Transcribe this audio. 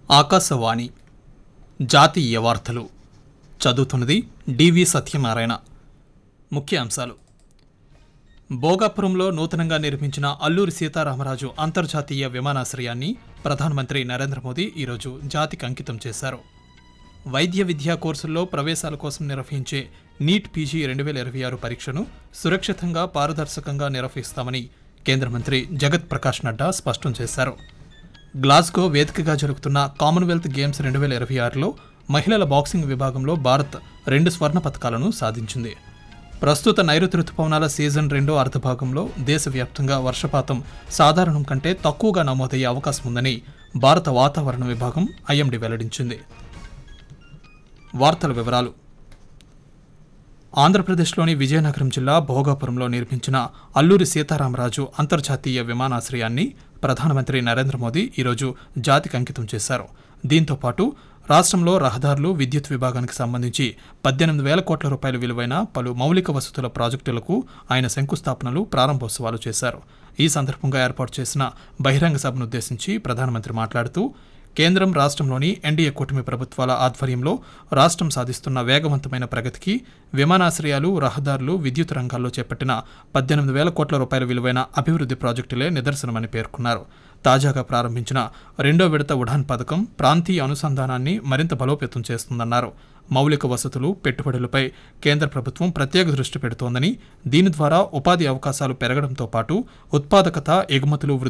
ఆకాశవాణి జాతీయ వార్తలు చదువుతున్నది డివి సత్యనారాయణ ముఖ్య అంశాలు భోగాపురంలో నూతనంగా నిర్మించిన అల్లూరి సీతారామరాజు అంతర్జాతీయ విమానాశ్రయాన్ని ప్రధానమంత్రి నరేంద్ర మోదీ ఈరోజు జాతికి అంకితం చేశారు వైద్య విద్యా కోర్సుల్లో ప్రవేశాల కోసం నిర్వహించే నీట్ పీజీ రెండు వేల ఇరవై ఆరు పరీక్షను సురక్షితంగా పారదర్శకంగా నిర్వహిస్తామని కేంద్ర మంత్రి జగత్ ప్రకాష్ నడ్డా స్పష్టం చేశారు గ్లాస్గో వేదికగా జరుగుతున్న కామన్వెల్త్ గేమ్స్ రెండు వేల ఇరవై ఆరులో మహిళల బాక్సింగ్ విభాగంలో భారత్ రెండు స్వర్ణ పథకాలను సాధించింది ప్రస్తుత నైరుతి రుతుపవనాల సీజన్ రెండో అర్ధభాగంలో దేశవ్యాప్తంగా వర్షపాతం సాధారణం కంటే తక్కువగా నమోదయ్యే అవకాశం ఉందని భారత వాతావరణ విభాగం ఐఎండీ వెల్లడించింది వార్తల వివరాలు ఆంధ్రప్రదేశ్లోని విజయనగరం జిల్లా భోగాపురంలో నిర్మించిన అల్లూరి సీతారామరాజు అంతర్జాతీయ విమానాశ్రయాన్ని ప్రధానమంత్రి నరేంద్ర మోదీ ఈరోజు జాతికి అంకితం చేశారు దీంతో పాటు రాష్ట్రంలో రహదారులు విద్యుత్ విభాగానికి సంబంధించి పద్దెనిమిది వేల కోట్ల రూపాయల విలువైన పలు మౌలిక వసతుల ప్రాజెక్టులకు ఆయన శంకుస్థాపనలు ప్రారంభోత్సవాలు చేశారు ఈ సందర్భంగా ఏర్పాటు చేసిన బహిరంగ సభను ఉద్దేశించి ప్రధానమంత్రి మాట్లాడుతూ కేంద్రం రాష్ట్రంలోని ఎన్డీఏ కూటమి ప్రభుత్వాల ఆధ్వర్యంలో రాష్ట్రం సాధిస్తున్న వేగవంతమైన ప్రగతికి విమానాశ్రయాలు రహదారులు విద్యుత్ రంగాల్లో చేపట్టిన పద్దెనిమిది వేల కోట్ల రూపాయల విలువైన అభివృద్ధి ప్రాజెక్టులే నిదర్శనమని పేర్కొన్నారు తాజాగా ప్రారంభించిన రెండో విడత ఉడాన్ పథకం ప్రాంతీయ అనుసంధానాన్ని మరింత బలోపేతం చేస్తుందన్నారు మౌలిక వసతులు పెట్టుబడులపై కేంద్ర ప్రభుత్వం ప్రత్యేక దృష్టి పెడుతోందని దీని ద్వారా ఉపాధి అవకాశాలు పెరగడంతో పాటు ఉత్పాదకత ఎగుమతులు వృద్ధి